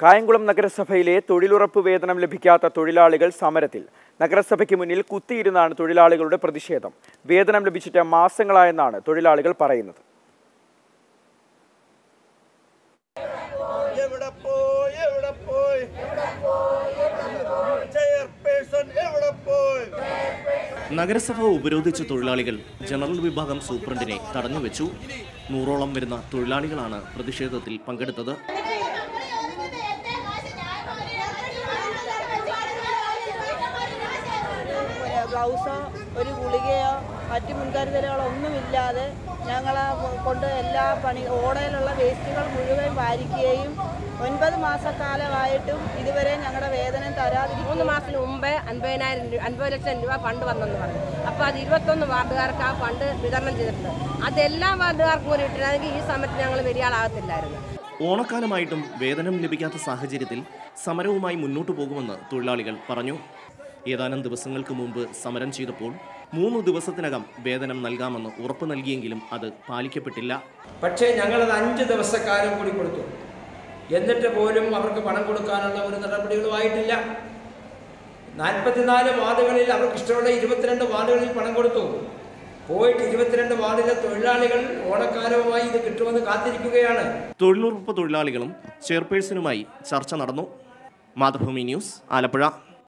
കായംകുളം നഗരസഭയിലെ തൊഴിലുറപ്പ് വേതനം ലഭിക്കാത്ത തൊഴിലാളികൾ സമരത്തിൽ നഗരസഭയ്ക്ക് മുന്നിൽ കുത്തിയിരുന്നാണ് തൊഴിലാളികളുടെ പ്രതിഷേധം വേതനം ലഭിച്ചിട്ട് മാസങ്ങളായെന്നാണ് തൊഴിലാളികൾ പറയുന്നത് എവിടെ പോയി എവിടെ പോയി ചെയർപേഴ്സൺ എവിടെ പോയി നഗരസഭ ഉപരോധിച്ച തൊഴിലാളികൾ ജനറൽ വിഭാഗം സൂപ്രണ്ടിനെ തടഞ്ഞുവെച്ചു നൂറോളം വരുന്ന തൊഴിലാളികളാണ് പ്രതിഷേധത്തിൽ പങ്കെടുത്തത് പിന്നെ ഗ്ലൗസോ ഒരു ഗുളികയോ മറ്റു മുൻകരുതലുകളോ ഒന്നുമില്ലാതെ ഞങ്ങൾ കൊണ്ട് എല്ലാ പണി ഓടയിലുള്ള വേസ്റ്റുകൾ മുഴുവൻ വാരിക്കുകയും ഒൻപത് മാസക്കാലമായിട്ടും ഇതുവരെ ഞങ്ങളുടെ വേതനം തരാതിരിക്കും മൂന്ന് മാസത്തിന് മുമ്പേ അൻപതിനായിരം രൂപ അൻപത് ലക്ഷം രൂപ ഫണ്ട് വന്നെന്ന് പറഞ്ഞു അപ്പോൾ അത് ഇരുപത്തൊന്ന് വാർഡുകാർക്ക് ആ ഫണ്ട് വിതരണം ചെയ്തിട്ടുണ്ട് അതെല്ലാ വാർഡുകാർക്കും കൂടി ഇട്ടിരുന്നെങ്കിൽ ഈ സമയത്ത് ഞങ്ങൾ വലിയ ആളാകത്തില്ലായിരുന്നു ഓണക്കാലമായിട്ടും വേതനം ലഭിക്കാത്ത സാഹചര്യത്തിൽ സമരവുമായി മുന്നോട്ടു പോകുമെന്ന് തൊഴിലാളികൾ പറഞ്ഞു ഏതാനും ദിവസങ്ങൾക്ക് മുമ്പ് സമരം ചെയ്തപ്പോൾ മൂന്ന് ദിവസത്തിനകം വേതനം നൽകാമെന്ന് ഉറപ്പു നൽകിയെങ്കിലും അത് പാലിക്കപ്പെട്ടില്ല പക്ഷേ ഞങ്ങളത് അഞ്ച് ദിവസക്കാലം കൂടി കൊടുത്തു എന്നിട്ട് പോലും അവർക്ക് പണം കൊടുക്കാനുള്ള ഒരു നടപടികളും ആയിട്ടില്ല നാൽപ്പത്തിനാല് വാർഡുകളിൽ അവർക്ക് ഇഷ്ടമുള്ള ഇരുപത്തിരണ്ട് വാർഡുകളിൽ പണം കൊടുത്തു പോയിട്ട് ഇരുപത്തിരണ്ട് വാർഡിലെ തൊഴിലാളികൾ ഓണക്കാലവുമായി ഇത് കിട്ടുമെന്ന് കാത്തിരിക്കുകയാണ് തൊഴിലുറപ്പ് തൊഴിലാളികളും ചെയർപേഴ്സണുമായി ചർച്ച നടന്നു മാതൃഭൂമി ന്യൂസ് ആലപ്പുഴ